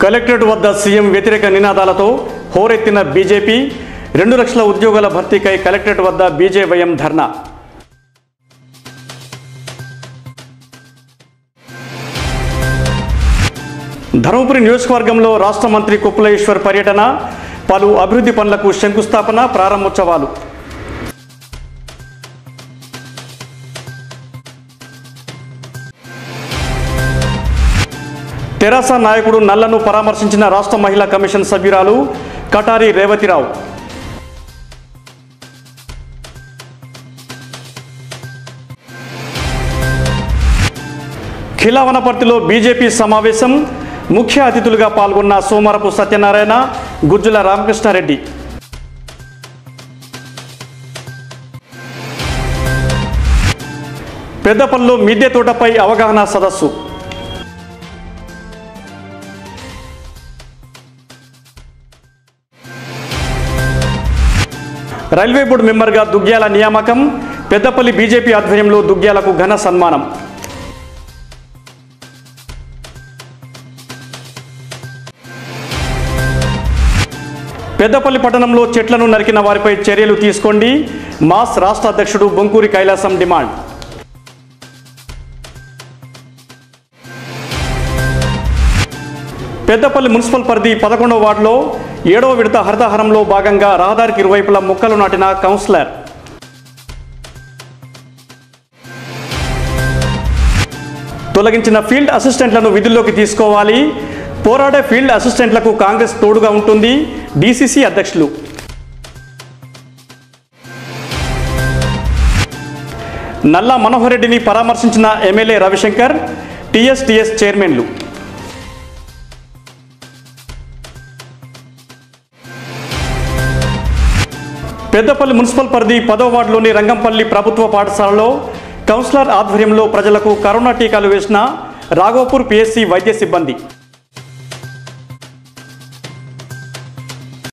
collectorate వద్ద CM వ్యతిరేక నినాదాలతో హోరెత్తిన బీజేపీ రెండు లక్షల ఉద్యోగాల భర్తీకై కలెక్టరేట్ వద్ద బీజేవైఎం ధర్నా ధర్మపురి నియోజకవర్గంలో రాష్ట్ర మంత్రి కుప్పల ఈశ్వర్ పర్యటన పలు అభివృద్ధి పనులకు శంకుస్థాపన ప్రారంభోత్సవాలు తెరాస నాయకుడు నల్లను పరామర్శించిన రాష్ట్ర మహిళా కమిషన్ సభ్యురాలు కటారి రేవతిరావు ఖిలావనపర్తిలో బీజేపీ సమావేశం ముఖ్య అతిథులుగా పాల్గొన్న సోమరపు సత్యనారాయణ గుజ్జుల రామకృష్ణారెడ్డి పెద్దపల్లిలో మిద్దె తోటపై అవగాహన సదస్సు రైల్వే బోర్డు మెంబర్గా దుగ్గ్యాల నియామకం పెద్దపల్లి బీజేపీ ఆధ్వర్యంలో దుగ్గ్యాలకు ఘన సన్మానం పెద్దపల్లి పట్టణంలో చెట్లను నరికిన వారిపై చర్యలు తీసుకోండి మాస్ రాష్ట్ర అధ్యక్షుడు బొంకూరి కైలాసం డిమాండ్ పెద్దపల్లి మున్సిపల్ పరిధి పదకొండవ వార్డులో ఏడవ విడత హరితహారంలో భాగంగా రహదారికి ఇరువైపులా మొక్కలు నాటిన కౌన్సిలర్ తొలగించిన ఫీల్డ్ అసిస్టెంట్లను విధుల్లోకి తీసుకోవాలి పోరాడే ఫీల్డ్ అసిస్టెంట్లకు కాంగ్రెస్ తోడుగా ఉంటుంది డీసీసీ అధ్యక్షులు నల్లా మనోహర్ రెడ్డిని పరామర్శించిన ఎమ్మెల్యే రవిశంకర్ టీఎస్టీఎస్ చైర్మన్లు పెద్దపల్లి మున్సిపల్ పరిధి పదో వార్డులోని రంగంపల్లి ప్రభుత్వ పాఠశాలలో కౌన్సిలర్ ఆధ్వర్యంలో ప్రజలకు కరోనా టీకాలు వేసిన రాఘోపూర్ పిఎస్సి వైద్య సిబ్బంది